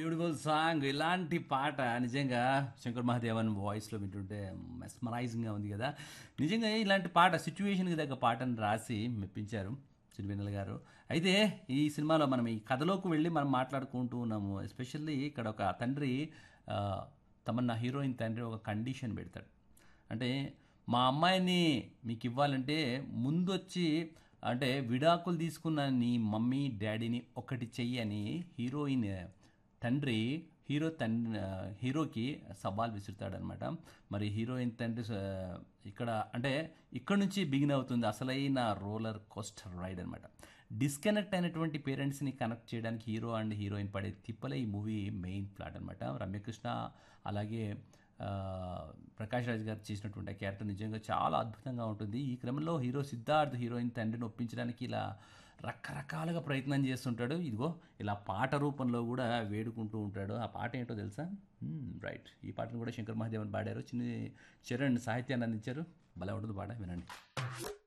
beautiful song ఇలాంటి పాట నిజంగా శంకర్ మహాదేవన్ వాయిస్లో వింటుంటే మెస్మరైజింగ్గా ఉంది కదా నిజంగా ఇలాంటి పాట సిచ్యువేషన్కి తగ్గ పాటను రాసి మెప్పించారు సిరివెన్నెల గారు అయితే ఈ సినిమాలో మనం ఈ కథలోకి వెళ్ళి మనం మాట్లాడుకుంటూ ఉన్నాము ఎస్పెషల్లీ ఇక్కడ ఒక తండ్రి ఆ, తమన్నా హీరోయిన్ తండ్రి ఒక కండిషన్ పెడతాడు అంటే మా అమ్మాయిని మీకు ఇవ్వాలంటే ముందు వచ్చి అంటే విడాకులు తీసుకున్న నీ మమ్మీ డాడీని ఒకటి చెయ్యి అని హీరోయిన్ తండ్రి హీరో తండ్రి హీరోకి సవాల్ విసురుతాడనమాట మరి హీరోయిన్ తండ్రి స- ఇక్కడ అంటే ఇక్కడ నుంచి బిగిన్ అవుతుంది అసలైన రోలర్ కోస్టర్ రైడ్ అనమాట డిస్కనెక్ట్ అయినటువంటి పేరెంట్స్ని కనెక్ట్ చేయడానికి హీరో అండ్ హీరోయిన్ పడే తిప్పలే ఈ మూవీ మెయిన్ ప్లాట్ అనమాట రమ్యకృష్ణ అలాగే ఆ, ప్రకాష్ రాజ్ గారు చేసినటువంటి ఆ క్యారెక్టర్ నిజంగా చాలా అద్భుతంగా ఉంటుంది ఈ క్రమంలో హీరో సిద్ధార్థ్ హీరోయిన్ తండ్రిని ఒప్పించడానికి ఇలా రకరకాలుగా ప్రయత్నం చేస్తుంటాడు ఇదిగో ఇలా పాట రూపంలో కూడా వేడుకుంటూ ఉంటాడు ఆ పాట ఏంటో తెలుసా రైట్ ఈ పాటను కూడా శంకర్ మహాదేవన్ పాడారు చిన్న చరణ్ సాహిత్యాన్ని అందించారు భలే ఉంటుంది పాట వినండి